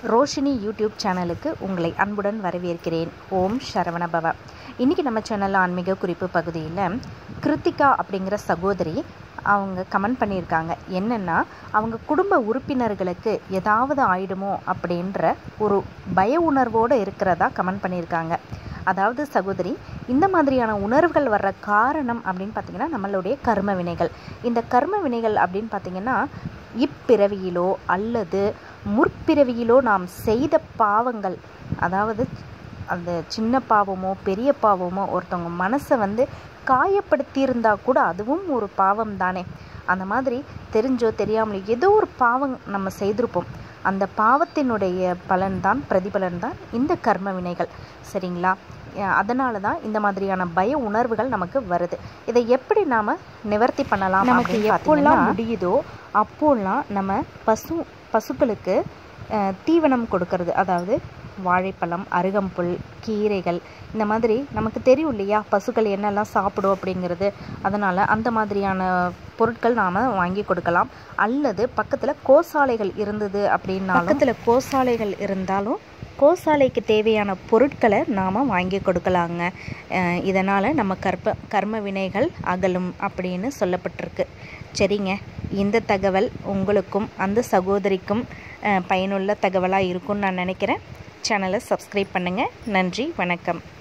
Roshini YouTube சேனலுக்கு உங்களை அன்புடன் வரவேற்கிறேன் ஓம் சரவணபவ இன்றைக்கி நம்ம சேனலில் ஆன்மீக குறிப்பு பகுதியில் கிருத்திகா அப்படிங்கிற சகோதரி அவங்க கமெண்ட் பண்ணியிருக்காங்க என்னென்னா அவங்க குடும்ப உறுப்பினர்களுக்கு ஏதாவது ஆயிடுமோ அப்படின்ற ஒரு பய உணர்வோடு இருக்கிறதா கமெண்ட் பண்ணியிருக்காங்க அதாவது சகோதரி இந்த மாதிரியான உணர்வுகள் வர்ற காரணம் அப்படின்னு பார்த்திங்கன்னா நம்மளுடைய கர்ம வினைகள் இந்த கர்ம வினைகள் அப்படின்னு பார்த்திங்கன்னா இப்பிறவியிலோ அல்லது முற்பிறவியிலோ நாம் செய்த பாவங்கள் அதாவது அந்த சின்ன பாவமோ பெரிய பாவமோ ஒருத்தவங்க மனசை வந்து காயப்படுத்தியிருந்தா கூட அதுவும் ஒரு பாவம் தானே அந்த மாதிரி தெரிஞ்சோ தெரியாமலோ ஏதோ ஒரு பாவம் நம்ம செய்திருப்போம் அந்த பாவத்தினுடைய பலன்தான் பிரதிபலன் தான் இந்த கர்ம வினைகள் சரிங்களா அதனால தான் இந்த மாதிரியான பய உணர்வுகள் நமக்கு வருது இதை எப்படி நாம் நிவர்த்தி பண்ணலாம் நமக்கு எப்போல்லாம் முடியுதோ அப்போல்லாம் நம்ம பசு பசுக்களுக்கு தீவனம் கொடுக்கறது அதாவது வாழைப்பழம் அருகம்புல் கீரைகள் இந்த மாதிரி நமக்கு தெரியும் இல்லையா பசுக்கள் என்னெல்லாம் சாப்பிடும் அப்படிங்கிறது அதனால் அந்த மாதிரியான பொருட்கள் நாம் வாங்கி கொடுக்கலாம் அல்லது பக்கத்தில் கோசாலைகள் இருந்தது அப்படின்னா பக்கத்தில் கோசாலைகள் இருந்தாலும் கோசாலைக்கு தேவையான பொருட்களை நாம் வாங்கி கொடுக்கலாங்க இதனால் நம்ம கற்ப கர்ம வினைகள் அகலும் அப்படின்னு சொல்லப்பட்டிருக்கு சரிங்க இந்த தகவல் உங்களுக்கும் அந்த சகோதரிக்கும் பயனுள்ள தகவலாக இருக்கும்னு நான் நினைக்கிறேன் சேனலை சப்ஸ்கிரைப் பண்ணுங்கள் நன்றி வணக்கம்